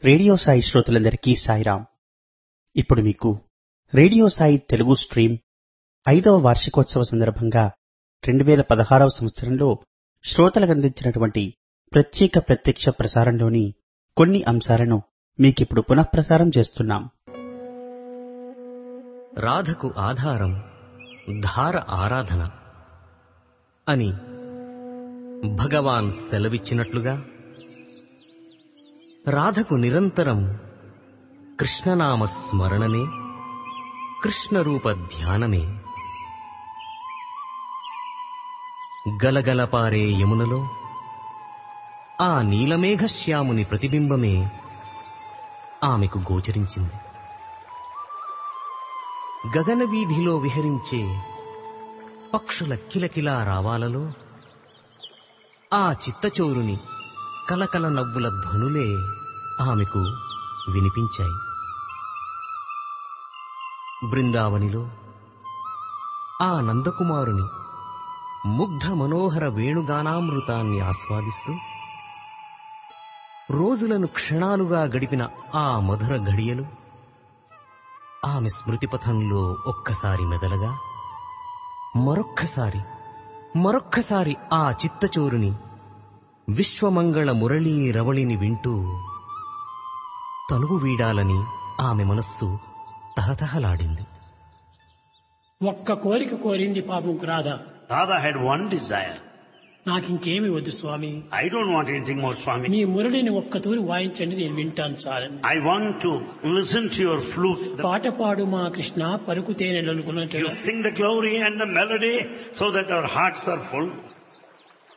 Radio Sai శ్రోతలందరికీ సాయిరాం ఇప్పుడు మీకు రేడియో సాయి తెలుగు స్ట్రీమ్ ఐదవ వార్షికోత్సవ సందర్భంగా రెండు వేల పదహారవ సంవత్సరంలో శ్రోతలకు అందించినటువంటి ప్రత్యేక ప్రత్యక్ష ప్రసారంలోని కొన్ని అంశాలను మీకిప్పుడు పునఃప్రసారం చేస్తున్నాం రాధకు ఆధారం ధార ఆరాధన అని భగవాన్ సెలవిచ్చినట్లుగా రాధకు నిరంతరం కృష్ణనామ స్మరణమే కృష్ణరూప ధ్యానమే గలగలపారే యమునలో ఆ నీలమేఘశ్యాముని ప్రతిబింబమే ఆమెకు గోచరించింది గగన వీధిలో విహరించే పక్షుల కిలకిలా రావాలలో ఆ చిత్తచోరుని కలకల నవ్వుల ధ్వనులే ఆమెకు వినిపించాయి బృందావనిలో ఆ నందకుమారుని ముగ్ధ మనోహర వేణుగానామృతాన్ని ఆస్వాదిస్తూ రోజులను క్షణాలుగా గడిపిన ఆ మధుర ఘడియలు ఆమె స్మృతిపథంలో ఒక్కసారి మెదలగా మరొక్కసారి మరొక్కసారి ఆ చిత్తచోరుని విశ్వమంగళ మురళీ రవళిని వింటూ తనువు వీడాలని ఆమె మనస్సు తహతహలాడింది ఒక్క కోరిక కోరింది పాపం Radha Radha had one desire. నాకింకేమి వద్దు స్వామి I don't want anything more, Swami. మీ మురళిని ఒక్క తూరి వాయించండి నేను వింటాను చాలని I want to listen to your flute. The- పాట పాడు మా కృష్ణ పలుకు తేనెలు You sing the glory and the melody so that our hearts are full.